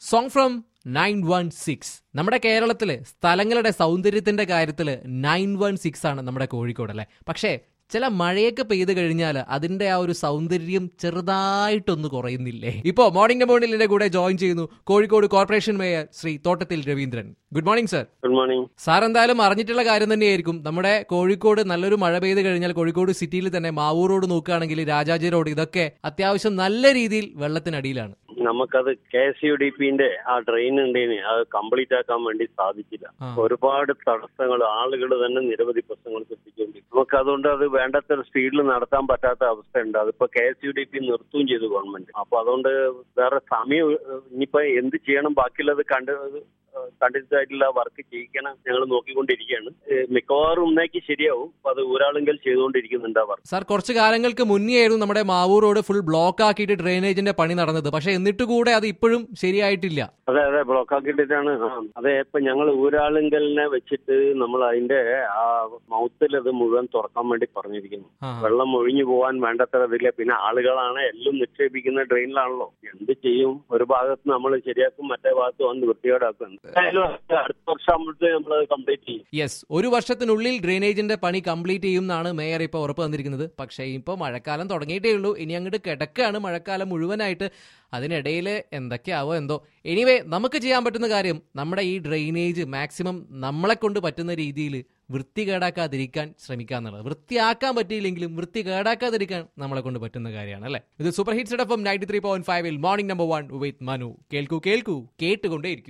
Song from nine one six നമ്മുടെ കേരളത്തില് സ്ഥലങ്ങളുടെ സൗന്ദര്യത്തിന്റെ കാര്യത്തില് നയൻ വൺ സിക്സ് ആണ് നമ്മുടെ കോഴിക്കോട് അല്ലെ പക്ഷേ ചില മഴയൊക്കെ പെയ്ത് കഴിഞ്ഞാൽ അതിന്റെ ആ ഒരു സൗന്ദര്യം ചെറുതായിട്ടൊന്ന് കുറയുന്നില്ലേ ഇപ്പോ മോർണിംഗ് മോർണിംഗിന്റെ കൂടെ ജോയിൻ ചെയ്യുന്നു Kozhikode corporation mayor Shri Thottathil Raveendran good morning sir good morning sir എന്തായാലും അറിഞ്ഞിട്ടുള്ള കാര്യം തന്നെയായിരിക്കും നമ്മുടെ കോഴിക്കോട് നല്ലൊരു മഴ പെയ്ത് കഴിഞ്ഞാൽ കോഴിക്കോട് സിറ്റിയിൽ തന്നെ മാവൂർ റോഡ് നോക്കുകയാണെങ്കിൽ രാജാജി റോഡ് ഇതൊക്കെ അത്യാവശ്യം നല്ല രീതിയിൽ വെള്ളത്തിനടിയിലാണ് നമുക്കത് കെ എസ് യു ഡി പിന്റെ ആ ട്രെയിൻ ഉണ്ടേന് അത് കംപ്ലീറ്റ് ആക്കാൻ വേണ്ടി സാധിച്ചില്ല ആ. ഒരുപാട് തടസ്സങ്ങൾ ആളുകൾ തന്നെ നിരവധി പ്രശ്നങ്ങൾ സൃഷ്ടിച്ചുകൊണ്ടിരിക്കും നമുക്ക് അതുകൊണ്ട് അത് വേണ്ടത്ര സ്പീഡിൽ നടത്താൻ പറ്റാത്ത അവസ്ഥയുണ്ട് അതിപ്പോ K S U D P നിർത്തുകയും ചെയ്തു ഗവൺമെന്റ് അപ്പൊ അതുകൊണ്ട് വേറെ സമയം ഏഹ്, ഇനിയിപ്പോ എന്ത് ചെയ്യണം ബാക്കിയുള്ളത് കണ്ട് കണ്ടിന്യൂസ് ആയിട്ടുള്ള വർക്ക് ചെയ്യിക്കണം ഞങ്ങൾ നോക്കിക്കൊണ്ടിരിക്കുകയാണ് ഏഹ്, മിക്കവാറും ഇന്നേക്ക് ശരിയാവും അപ്പൊ അത് ഒരാളെങ്കിൽ ചെയ്തുകൊണ്ടിരിക്കുന്നുണ്ട് ആ വർക്ക് സാർ കുറച്ച് കാലങ്ങൾക്ക് മുന്നേ ആയിരുന്നു നമ്മുടെ മാവൂർ റോഡ് ഫുൾ ബ്ലോക്ക് ആക്കിയിട്ട് ഡ്രെയിനേജിന്റെ പണി നടന്നത് പക്ഷെ എന്നിട്ട് കൂടെ അത് ഇപ്പോഴും ശരിയായിട്ടില്ല അതെ അതെ ബ്ലോക്ക് ആക്കിയിട്ടാണ് ആ, അതെ ഇപ്പൊ ഞങ്ങൾ ഊരാളുങ്കലിനെ വെച്ചിട്ട് നമ്മൾ അതിന്റെ ആ മൗത്തിൽ അത് മുഴുവൻ തുറക്കാൻ വേണ്ടി പറഞ്ഞിരിക്കുന്നു ആ. വെള്ളം ഒഴിഞ്ഞു പോകാൻ വേണ്ടത്ര ഇതില്ല പിന്നെ ആളുകളാണ് എല്ലാം നിക്ഷേപിക്കുന്ന ഡ്രെയിനിലാണല്ലോ എന്ത് ചെയ്യും ഒരു ഭാഗത്ത് നമ്മൾ ശരിയാക്കും മറ്റേ ഭാഗത്ത് വന്ന് വൃത്തികേടാക്കും എന്തായാലും അടുത്ത വർഷം ആകുമ്പോഴത്തെ നമ്മൾ കംപ്ലീറ്റ് ചെയ്യും യെസ് ഒരു വർഷത്തിനുള്ളിൽ ഡ്രെയിനേജിന്റെ പണി കംപ്ലീറ്റ് ചെയ്യും എന്നാണ് മേയർ ഇപ്പോൾ ഉറപ്പ് തന്നിരിക്കുന്നത് പക്ഷേ ഇപ്പോൾ മഴക്കാലം തുടങ്ങിയിട്ടേ ഉള്ളൂ ഇനി അങ്ങോട്ട് കിടക്കാണ് മഴക്കാലം മുഴുവനായിട്ട് അതിനിടയിൽ എന്തൊക്കെയാവോ എന്തോ എനിവേ നമുക്ക് ചെയ്യാൻ പറ്റുന്ന കാര്യം നമ്മുടെ ഈ ഡ്രെയിനേജ് മാക്സിമം നമ്മളെ കൊണ്ട് പറ്റുന്ന രീതിയിൽ വൃത്തി കേടാക്കാതിരിക്കാൻ ശ്രമിക്കുക എന്നുള്ളത് വൃത്തിയാക്കാൻ പറ്റിയില്ലെങ്കിലും വൃത്തി കേടാക്കാതിരിക്കാൻ നമ്മളെ കൊണ്ട് പറ്റുന്ന കാര്യമാണ് അല്ലേ ഇത് super hits F M ninety three point ഫൈവിൽ morning number one with Manu കേൾക്കൂ കേൾക്കൂ കേട്ടുകൊണ്ടേയിരിക്കും